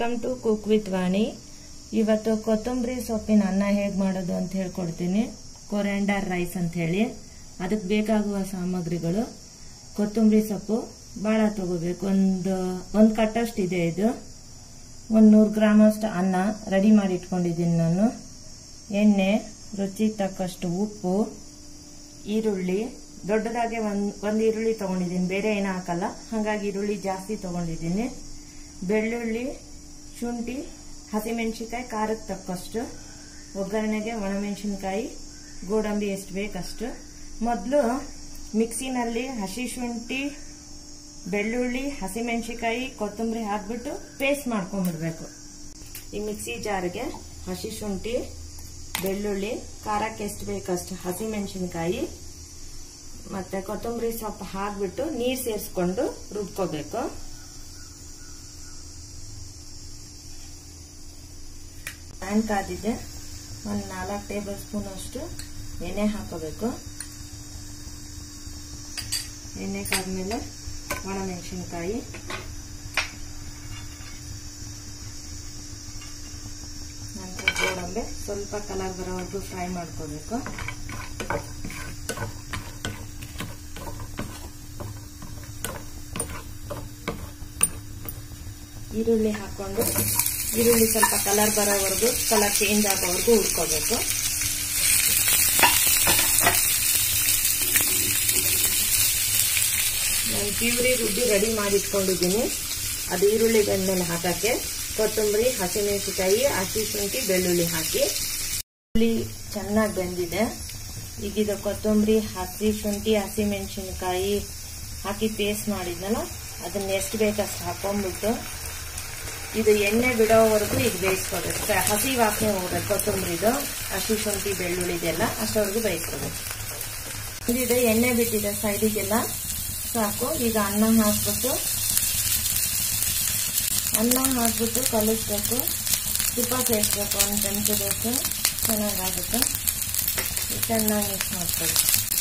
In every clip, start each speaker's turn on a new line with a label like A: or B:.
A: welcome to cook with Vani ಇವತ್ತು ಕೊತ್ತಂಬರಿ ಸೊಪ್ಪಿನ ಅನ್ನ ಹೇಗೆ ಮಾಡೋದು ಅಂತ ಹೇಳ್ಕೊಡ್ತೀನಿ ಕೊರೆಂಡರ್ ರೈಸ್ ಅಂತ ಹೇಳಿ ಅದಕ್ಕೆ ಬೇಕಾಗುವ ಸಾಮಗ್ರಿಗಳು ಕೊತ್ತಂಬರಿ ಸೊಪ್ಪು ಭಾಳ ತಗೋಬೇಕು ಒಂದು ಒಂದು ಕಟ್ಟಷ್ಟು ಇದೆ ಇದು ಒಂದು ನೂರು ಗ್ರಾಮ್ ಅಷ್ಟು ಅನ್ನ ರೆಡಿ ಮಾಡಿ ಇಟ್ಕೊಂಡಿದ್ದೀನಿ ನಾನು ಎಣ್ಣೆ ರುಚಿಗೆ ತಕ್ಕಷ್ಟು ಉಪ್ಪು ಈರುಳ್ಳಿ ದೊಡ್ಡದಾಗೆ ಒಂದು ಒಂದು ಈರುಳ್ಳಿ ತಗೊಂಡಿದ್ದೀನಿ ಬೇರೆ ಏನೂ ಹಾಕಲ್ಲ ಹಾಗಾಗಿ ಈರುಳ್ಳಿ ಜಾಸ್ತಿ ತಗೊಂಡಿದ್ದೀನಿ ಬೆಳ್ಳುಳ್ಳಿ ಶುಂಠಿ ಹಸಿಮೆಣಸಿನ್ಕಾಯಿ ಖಾರಕ್ಕೆ ತಕ್ಕಷ್ಟು ಒಗ್ಗರಣೆಗೆ ಒಣಮೆಣಸಿನ್ಕಾಯಿ ಗೋಡಂಬಿ ಎಷ್ಟು ಬೇಕಷ್ಟು ಮೊದಲು ಮಿಕ್ಸಿನಲ್ಲಿ ಹಸಿ ಶುಂಠಿ ಬೆಳ್ಳುಳ್ಳಿ ಹಸಿಮೆಣಸಿನ್ಕಾಯಿ ಕೊತ್ತಂಬರಿ ಹಾಕ್ಬಿಟ್ಟು ಪೇಸ್ಟ್ ಮಾಡ್ಕೊಂಡ್ಬಿಡ್ಬೇಕು ಈ ಮಿಕ್ಸಿ ಜಾರ್ಗೆ ಹಸಿ ಶುಂಠಿ ಬೆಳ್ಳುಳ್ಳಿ ಖಾರಕ್ಕೆ ಎಷ್ಟು ಬೇಕಷ್ಟು ಹಸಿಮೆಣಸಿನ್ಕಾಯಿ ಮತ್ತೆ ಕೊತ್ತಂಬರಿ ಸೊಪ್ಪು ಹಾಕ್ಬಿಟ್ಟು ನೀರು ಸೇರಿಸ್ಕೊಂಡು ರುಬ್ಕೋಬೇಕು ಪ್ಯಾನ್ ಕಾದಿದೆ ಒಂದು ನಾಲ್ಕು ಟೇಬಲ್ ಸ್ಪೂನ್ ಅಷ್ಟು ಎಣ್ಣೆ ಹಾಕೋಬೇಕು ಎಣ್ಣೆ ಕಾದ್ಮೇಲೆ ಒಣಮೆಣಸಿನ್ಕಾಯಿ ನಂತರ ಗೋಡಂಬೆ ಸ್ವಲ್ಪ ಕಲರ್ ಬರೋವರೆಗೂ ಫ್ರೈ ಮಾಡ್ಕೋಬೇಕು ಈರುಳ್ಳಿ ಹಾಕೊಂಡು ಈರುಳ್ಳಿ ಸ್ವಲ್ಪ ಕಲರ್ ಬರೋವರೆಗೂ ಕಲರ್ ಚೇಂಜ್ ಆಗೋವರೆಗೂ ಹುಡ್ಕೋಬೇಕು ನಾನು ಪ್ಯೂರಿ ರುಬ್ಬಿ ರೆಡಿ ಮಾಡಿ ಇಟ್ಕೊಂಡಿದ್ದೀನಿ ಅದು ಈರುಳ್ಳಿ ಬೆಂದ್ಮೇಲೆ ಹಾಕಕ್ಕೆ ಕೊತ್ತಂಬರಿ ಹಸಿಮೆಣಸಿಕಾಯಿ ಹಸಿ ಶುಂಠಿ ಬೆಳ್ಳುಳ್ಳಿ ಹಾಕಿ ಈರುಳ್ಳಿ ಚೆನ್ನಾಗಿ ಬೆಂದಿದೆ ಈಗ ಇದು ಕೊತ್ತಂಬರಿ ಹಸಿ ಶುಂಠಿ ಹಸಿಮೆಣಸಿನಕಾಯಿ ಹಾಕಿ ಪೇಸ್ಟ್ ಮಾಡಿದ್ನಲ್ಲ ಅದನ್ನ ಎಷ್ಟು ಬೇಕಷ್ಟು ಹಾಕೊಂಡ್ಬಿಟ್ಟು ಇದು ಎಣ್ಣೆ ಬಿಡೋವರೆಗೂ ಈಗ ಬೇಯಿಸ್ಕೋಬೇಕು ಹಸಿ ವಾಸನೆ ಹೋಗ್ಬೇಕು ಕೊತ್ತಂಬರಿದು ಹಸಿ ಶುಂಠಿ ಬೆಳ್ಳುಳ್ಳಿದೆಲ್ಲ ಅಷ್ಟವರೆಗೂ ಬೇಯಿಸ್ಕೋಬೇಕು ಇದು ಎಣ್ಣೆ ಬಿಟ್ಟಿದೆ ಸೈಡಿಗೆಲ್ಲ ಸಾಕು ಈಗ ಅನ್ನ ಹಾಕ್ಬಿಟ್ಟು ಅನ್ನ ಹಾಕ್ಬಿಟ್ಟು ಕಲಿಸ್ಬೇಕು ತುಪ್ಪ ಸೇರಿಸ್ಬೇಕು ಒಂದು ಚಮಚದಷ್ಟು ಚೆನ್ನಾಗಾಗುತ್ತೆ ಚೆನ್ನಾಗಿ ಮಿಕ್ಸ್ ಮಾಡ್ಬೇಕು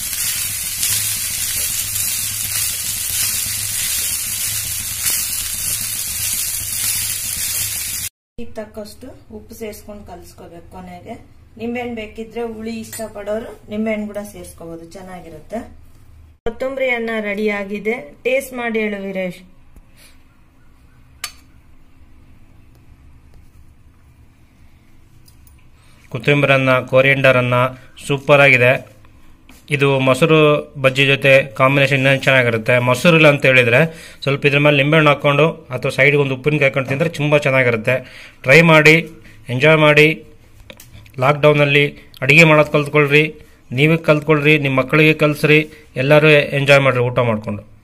A: ಈಗ ತಕ್ಕಷ್ಟು ಉಪ್ಪು ಸೇರಿಸ್ಕೊಂಡು ಕಲಿಸ್ಕೋಬೇಕು ಕೊನೆಗೆ ನಿಂಬೆಹಣ್ಣು ಬೇಕಿದ್ರೆ ಹುಳಿ ಇಷ್ಟಪಡೋರು ನಿಂಬೆಹಣ್ಣು ಕೂಡ ಸೇರಿಸ್ಕೋಬಹುದು ಚೆನ್ನಾಗಿರುತ್ತೆ ಕೊತ್ತಂಬರಿ ಅನ್ನ ರೆಡಿ ಆಗಿದೆ ಟೇಸ್ಟ್ ಮಾಡಿ ಹೇಳು ವೀರೇಶ್
B: ಕೊತ್ತಂಬರಿ ಅನ್ನ ಕೋರಿಯಂಡರ್ ಅನ್ನ ಸೂಪರ್ ಆಗಿದೆ ಇದು ಮೊಸರು ಬಜ್ಜಿ ಜೊತೆ ಕಾಂಬಿನೇಷನ್ ಇನ್ನೊಂದು ಚೆನ್ನಾಗಿರುತ್ತೆ ಮೊಸರು ಇಲ್ಲ ಅಂತ ಹೇಳಿದ್ರೆ ಸ್ವಲ್ಪ ಇದ್ರ ಮೇಲೆ ನಿಂಬೆಹಣ್ಣು ಹಾಕೊಂಡು ಅಥವಾ ಸೈಡ್ಗೆ ಒಂದು ಉಪ್ಪಿನಕಾಯಿ ಹಾಕೊಂಡು ತಿಂದರೆ ತುಂಬ ಚೆನ್ನಾಗಿರುತ್ತೆ ಟ್ರೈ ಮಾಡಿ ಎಂಜಾಯ್ ಮಾಡಿ ಲಾಕ್ಡೌನಲ್ಲಿ ಅಡುಗೆ ಮಾಡೋದು ಕಲ್ತ್ಕೊಳ್ರಿ ನೀವೇ ಕಲ್ತ್ಕೊಳ್ರಿ ನಿಮ್ಮ ಮಕ್ಕಳಿಗೆ ಕಲಿಸ್ರಿ ಎಲ್ಲರೂ ಎಂಜಾಯ್ ಮಾಡಿರಿ ಊಟ ಮಾಡಿಕೊಂಡು